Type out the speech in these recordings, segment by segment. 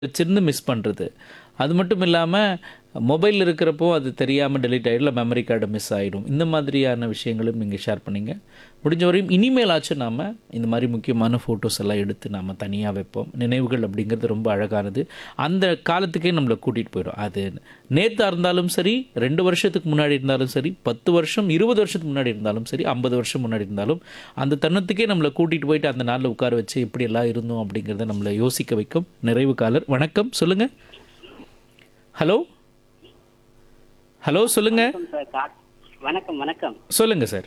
வச்சிருந்து மிஸ் பண்ணுறது அது மட்டும் இல்லாமல் மொபைல் இருக்கிறப்போ அது தெரியாமல் டெலிட் ஆகிடும் இல்லை மெமரி கார்டு மிஸ் ஆகிடும் இந்த மாதிரியான விஷயங்களும் நீங்கள் ஷேர் பண்ணீங்க முடிஞ்ச வரையும் இனிமேலாச்சும் நாம் இந்த மாதிரி முக்கியமான ஃபோட்டோஸ் எல்லாம் எடுத்து நாம் தனியாக வைப்போம் நினைவுகள் அப்படிங்கிறது ரொம்ப அழகானது அந்த காலத்துக்கே நம்மளை கூட்டிகிட்டு போயிடும் அது நேற்றா இருந்தாலும் சரி ரெண்டு வருஷத்துக்கு முன்னாடி இருந்தாலும் சரி பத்து வருஷம் இருபது வருஷத்துக்கு முன்னாடி இருந்தாலும் சரி ஐம்பது வருஷம் முன்னாடி இருந்தாலும் அந்த தருணத்துக்கே நம்மளை கூட்டிகிட்டு போயிட்டு அந்த நாளில் உட்கார வச்சு எப்படி எல்லாம் இருந்தோம் அப்படிங்கிறத நம்மளை யோசிக்க வைக்கும் நிறைவு காலர் வணக்கம் சொல்லுங்கள் ஹலோ ஹலோ சொல்லுங்க வணக்கம் சார். கா- வணக்கம் வணக்கம் சொல்லுங்க சார்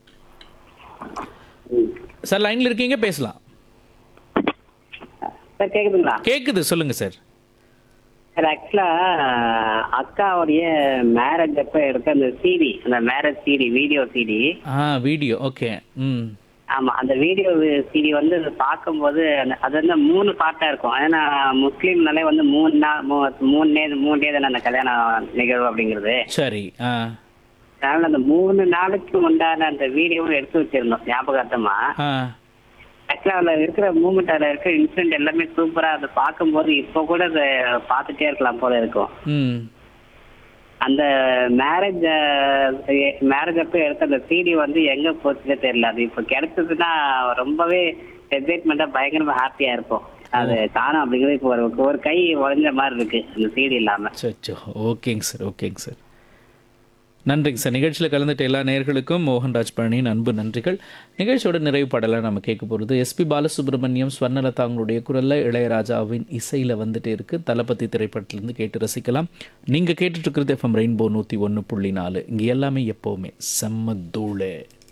சார் லைன்ல இருக்கீங்க பேசலாம் சார் கேக்குதுங்களா கேக்குது சொல்லுங்க சார் சார் ஆக்சுவலா அக்காவுடைய மேரேஜ் அப்ப எடுத்த அந்த சிடி அந்த மேரேஜ் சிடி வீடியோ சிடி ஆ வீடியோ ஓகே ம் ஆமா அந்த வீடியோ சிடி வந்து அது பார்க்கும்போது அந்த- அது வந்து மூணு பார்ட்டா இருக்கும் ஏன்னா முஸ்லீம்னாலே வந்து மூணு நாள் மூ- மூணு டே மூணு டே தானே அந்த கல்யாண நிகழ்வு அப்படிங்கிறது சரி ஆ அதனால அந்த மூணு நாளுக்கு உண்டான அந்த வீடியோவும் எடுத்து வச்சிருந்தோம் ஞாபகார்த்தமா ஆ ஆக்சுவலா அதுல இருக்கிற மூமெண்ட் அதுல இருக்கிற இன்சிடென்ட் எல்லாமே சூப்பரா அதை பார்க்கும்போது இப்போ கூட அதை பார்த்துட்டே இருக்கலாம் போல இருக்கும் ம் அந்த மேரேஜ் மேரேஜ் அப்போ எடுத்த அந்த சிடி வந்து எங்க போச்சுன்னே தெரியல அது இப்போ கிடைச்சதுன்னா ரொம்பவே எக்ஸைட்மெண்டா பயங்கரமா ஹாப்பியா இருப்போம் அது காணும் அப்படிங்கிறது இப்போ ஒரு ஒரு கை உடஞ்ச மாதிரி இருக்கு அந்த சிடி இல்லாம சச்சோ ஓகேங்க சார் ஓகேங்க சார் நன்றிங்க சார் நிகழ்ச்சியில் கலந்துட்ட எல்லா நேயர்களுக்கும் மோகன்ராஜ் பழனியின் அன்பு நன்றிகள் நிகழ்ச்சியோட நிறைவு பாடலாக நம்ம கேட்க போகிறது எஸ்பி பாலசுப்ரமணியம் ஸ்வர்ணலதா அவங்களுடைய குரலில் இளையராஜாவின் இசையில் வந்துட்டே இருக்கு தளபதி திரைப்படத்திலேருந்து கேட்டு ரசிக்கலாம் நீங்கள் கேட்டுட்டு இருக்கிறது எஃப்எம் ரெயின்போ நூற்றி ஒன்று புள்ளி நாலு இங்கே எல்லாமே எப்போவுமே செம்ம தூளு